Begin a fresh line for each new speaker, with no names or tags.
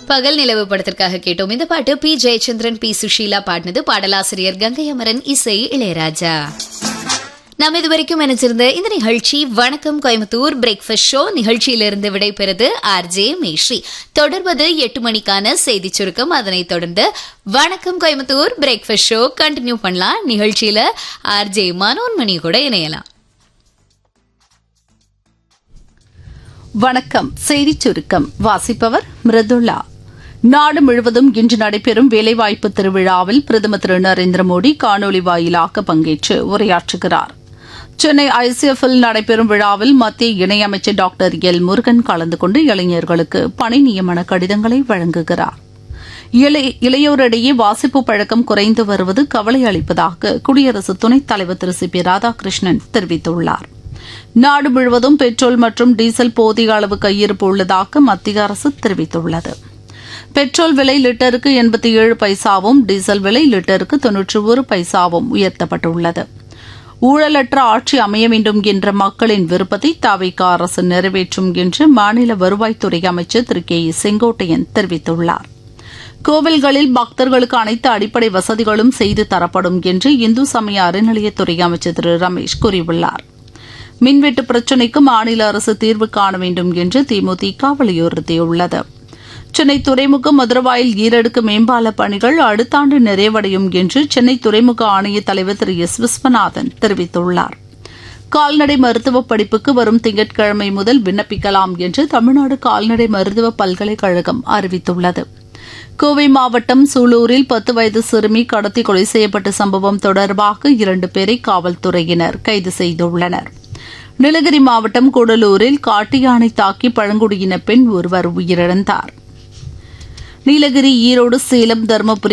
பகல் நிலவு படத்திற்காக கேட்டோம் இந்த பாட்டு பி ஜெயச்சந்திரன் பி சுஷீலா பாடினது பாடலாசிரியர் கங்கை அமரன் இசை இளையராஜா நாம் இதுவரைக்கும் நினைச்சிருந்த இந்த நிகழ்ச்சி வணக்கம் கோயம்புத்தூர் பிரேக்ஃபாஸ்ட் ஷோ நிகழ்ச்சியிலிருந்து விடைபெறுது ஆர் ஜே மேஸ்ரீ தொடர்வது எட்டு மணிக்கான செய்தி சுருக்கம் அதனைத் தொடர்ந்து வணக்கம் கோயம்புத்தூர் பிரேக்ஃபாஸ்ட் ஷோ கண்டினியூ பண்ணலாம் நிகழ்ச்சியில ஆர் ஜே மனோன்மணி கூட இணையலாம்
வணக்கம் செய்திச் சுருக்கம் வாசிப்பவர் மிருதுளா நாடு முழுவதும் இன்று நடைபெறும் வேலைவாய்ப்பு திருவிழாவில் பிரதமர் திரு நரேந்திர மோடி காணொலி வாயிலாக பங்கேற்று உரையாற்றுகிறார் சென்னை ஐசிஎஃப்இல் நடைபெறும் விழாவில் மத்திய இணையமைச்சர் டாக்டர் எல் முருகன் கலந்து கொண்டு இளைஞர்களுக்கு பணி நியமன கடிதங்களை வழங்குகிறார் இளையோரிடையே வாசிப்பு பழக்கம் குறைந்து வருவது கவலை அளிப்பதாக குடியரசு துணைத் தலைவர் திரு சி பி ராதாகிருஷ்ணன் தெரிவித்துள்ளார் நாடு முழுவதும் பெட்ரோல் மற்றும் டீசல் போதிய அளவு கையிருப்பு உள்ளதாக மத்திய அரசு தெரிவித்துள்ளது பெட்ரோல் விலை லிட்டருக்கு எண்பத்தி ஏழு பைசாவும் டீசல் விலை லிட்டருக்கு தொன்னூற்றி ஒரு பைசாவும் உயர்த்தப்பட்டுள்ளது ஊழலற்ற ஆட்சி அமைய வேண்டும் என்ற மக்களின் விருப்பத்தை தாவிக அரசு நிறைவேற்றும் என்று மாநில வருவாய்த்துறை அமைச்சர் திரு கே செங்கோட்டையன் தெரிவித்துள்ளார் கோவில்களில் பக்தர்களுக்கு அனைத்து அடிப்படை வசதிகளும் செய்து தரப்படும் என்று இந்து சமய அறநிலையத்துறை அமைச்சர் திரு ரமேஷ் கூறியுள்ளார் மின்வெட்டு பிரச்சினைக்கு மாநில அரசு தீர்வு காண வேண்டும் என்று தேமுதிக வலியுறுத்தியுள்ளது சென்னை துறைமுக மதுரவாயில் ஈரடுக்கு மேம்பால பணிகள் அடுத்த ஆண்டு நிறைவடையும் என்று சென்னை துறைமுக ஆணைய தலைவர் திரு எஸ் விஸ்வநாதன் தெரிவித்துள்ளார் கால்நடை மருத்துவ படிப்புக்கு வரும் திங்கட்கிழமை முதல் விண்ணப்பிக்கலாம் என்று தமிழ்நாடு கால்நடை மருத்துவ பல்கலைக்கழகம் அறிவித்துள்ளது கோவை மாவட்டம் சூலூரில் பத்து வயது சிறுமி கடத்தி கொலை செய்யப்பட்ட சம்பவம் தொடர்பாக இரண்டு பேரை காவல்துறையினர் கைது செய்துள்ளனர் நீலகிரி மாவட்டம் கூடலூரில் காட்டு யானை தாக்கி பழங்குடியின பெண் ஒருவர் உயிரிழந்தார் நீலகிரி ஈரோடு சேலம் தருமபுரி